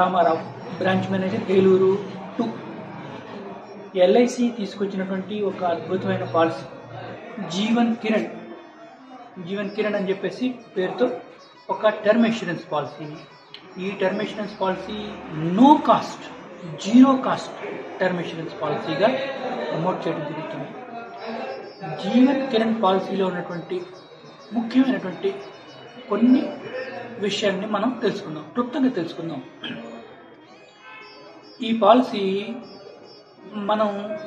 Ramarao branch manager Eluru two LIC తీసుకొచ్చినటువంటి ఒక అద్భుతమైన పాలసీ జీవన్ కిరణ్ జీవన్ కిరణ్ అని చెప్పేసి పేరుతో ఒక టర్మ్ ఇన్సూరెన్స్ పాలసీ ఈ term insurance policy no cost zero cost term insurance పాలసీగా ప్రమోట్ చేయడం జరుగుతుంది జీవన్ కిరణ్ పాలసీలో ఉన్నటువంటి ముఖ్యమైనటువంటి కొన్ని విషయాన్ని మనం తెలుసుకుందాం క్లుప్తంగా తెలుసుకుందాం ఈ పాలసీ మనం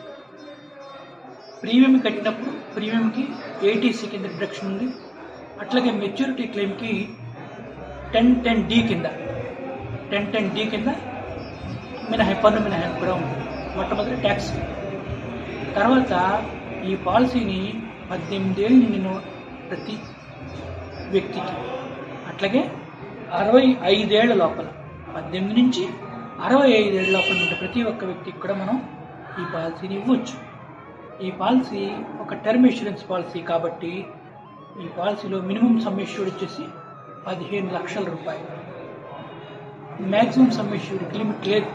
ప్రీమియం కట్టినప్పుడు ప్రీమియంకి ఏటీసీ కింద డిడక్షన్ ఉంది అట్లాగే మెచ్యూరిటీ క్లెయిమ్కి టెన్ టెన్ డి కింద టెన్ టెన్ డి కింద మినహాయి పన్ను మినహాయింపు కూడా ఉంటుంది మొట్టమొదటి ట్యాక్స్ తర్వాత ఈ పాలసీని పద్దెనిమిది ఏళ్ళు నిండిన ప్రతి వ్యక్తికి అట్లాగే అరవై ఐదేళ్ల లోపల పద్దెనిమిది నుంచి అరవై ఐదేళ్ల లోపల ఉండే ప్రతి ఒక్క వ్యక్తికి కూడా మనం ఈ పాలసీని ఇవ్వచ్చు ఈ పాలసీ ఒక టర్మ్ ఇన్సూరెన్స్ పాలసీ కాబట్టి ఈ పాలసీలో మినిమం సమ్ ఇష్యూడ్ వచ్చేసి పదిహేను లక్షల రూపాయలు మ్యాక్సిమం సమ్ ఇష్యూడ్కి లిమిట్ లేదు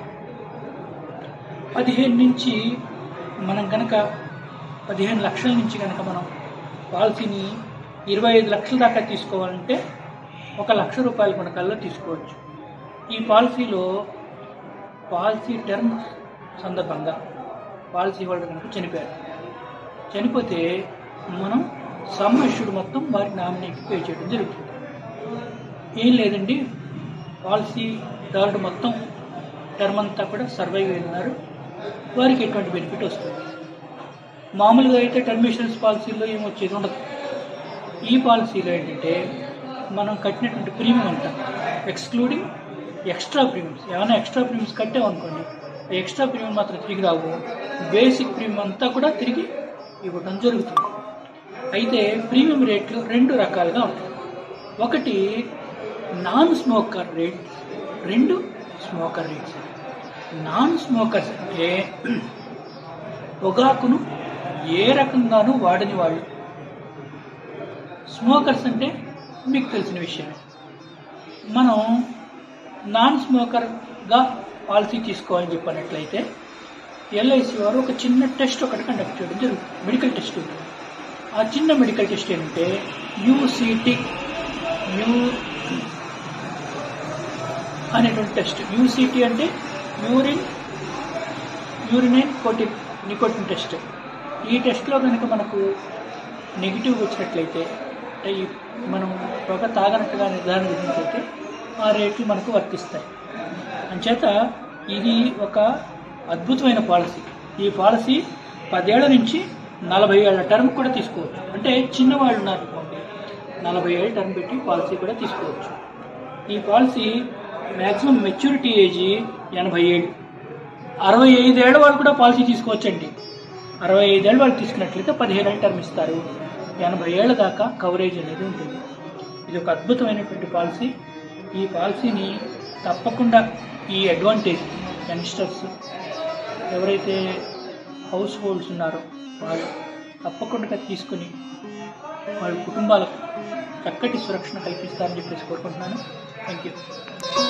పదిహేను నుంచి మనం కనుక పదిహేను లక్షల నుంచి కనుక మనం పాలసీని ఇరవై ఐదు లక్షల దాకా తీసుకోవాలంటే ఒక లక్ష రూపాయల కొనకల్లా తీసుకోవచ్చు ఈ పాలసీలో పాలసీ టర్మ్ సందర్భంగా పాలసీ హోల్డర్ కనుక చనిపోయారు చనిపోతే మనం సమ్ ఇష్యూడ్ మొత్తం వారి నామినీకి పే చేయడం జరుగుతుంది ఏం లేదండి పాలసీ దారుడు మొత్తం టర్మ్ అంతా కూడా సర్వైవ్ అయి ఉన్నారు వారికి ఎటువంటి బెనిఫిట్ వస్తుంది మామూలుగా అయితే టర్మ్ ఇన్సూరెన్స్ పాలసీలో ఏం వచ్చేది ఉండదు ఈ పాలసీలో ఏంటంటే మనం కట్టినటువంటి ప్రీమియం అంత ఎక్స్క్లూడింగ్ ఎక్స్ట్రా ప్రీమియమ్స్ ఏమైనా ఎక్స్ట్రా ప్రీమియమ్స్ కట్టామనుకోండి ఆ ఎక్స్ట్రా ప్రీమియం మాత్రం తిరిగి రావు బేసిక్ ప్రీమియం అంతా కూడా తిరిగి ఇవ్వడం జరుగుతుంది అయితే ప్రీమియం రేట్లు రెండు రకాలుగా ఉంటాయి ఒకటి నాన్ స్మోకర్ రేట్ రెండు స్మోకర్ రేట్స్ నాన్ స్మోకర్స్ అంటే పొగాకును ఏ రకంగానూ వాడని వాళ్ళు స్మోకర్స్ అంటే మీకు తెలిసిన విషయమే మనం నాన్ స్మోకర్గా పాలసీ తీసుకోవాలని చెప్పినట్లయితే ఎల్ఐసి వారు ఒక చిన్న టెస్ట్ ఒకటి కండక్ట్ చేయడం జరుగుతుంది మెడికల్ టెస్ట్ ఉంటుంది ఆ చిన్న మెడికల్ టెస్ట్ ఏంటంటే యూసిటీ యూ అనేటువంటి టెస్ట్ యూసిటీ అంటే యూరిన్ యూరినైన్ కోటిన్ నికోటిన్ టెస్ట్ ఈ టెస్ట్లో కనుక మనకు నెగిటివ్ వచ్చినట్లయితే అంటే ఈ మనం పొగ తాగనట్టుగా నిర్ధారణ విధించైతే ఆ రేట్లు మనకు వర్తిస్తాయి అంచేత ఇది ఒక అద్భుతమైన పాలసీ ఈ పాలసీ పదేళ్ల నుంచి నలభై ఏళ్ల టర్మ్ కూడా తీసుకోవచ్చు అంటే చిన్నవాళ్ళు ఉన్నారు అనుకోండి నలభై ఏళ్ళ టర్మ్ పెట్టి పాలసీ కూడా తీసుకోవచ్చు ఈ పాలసీ మ్యాక్సిమం మెచ్యూరిటీ ఏజ్ ఎనభై ఏళ్ళు అరవై ఐదేళ్ల వాళ్ళు కూడా పాలసీ తీసుకోవచ్చండి అరవై ఐదేళ్ళ వాళ్ళు తీసుకున్నట్లయితే పదిహేను ఏళ్ళ టర్మ్ ఇస్తారు ఎనభై ఏళ్ళ దాకా కవరేజ్ అనేది ఉంటుంది ఇది ఒక అద్భుతమైనటువంటి పాలసీ ఈ పాలసీని తప్పకుండా ఈ అడ్వాంటేజ్ యంగ్స్టర్స్ ఎవరైతే హౌస్ హోల్డ్స్ ఉన్నారో వాళ్ళు తప్పకుండా తీసుకొని వాళ్ళ కుటుంబాలకు చక్కటి సురక్షణ కల్పిస్తారని చెప్పేసి కోరుకుంటున్నాను థ్యాంక్ యూ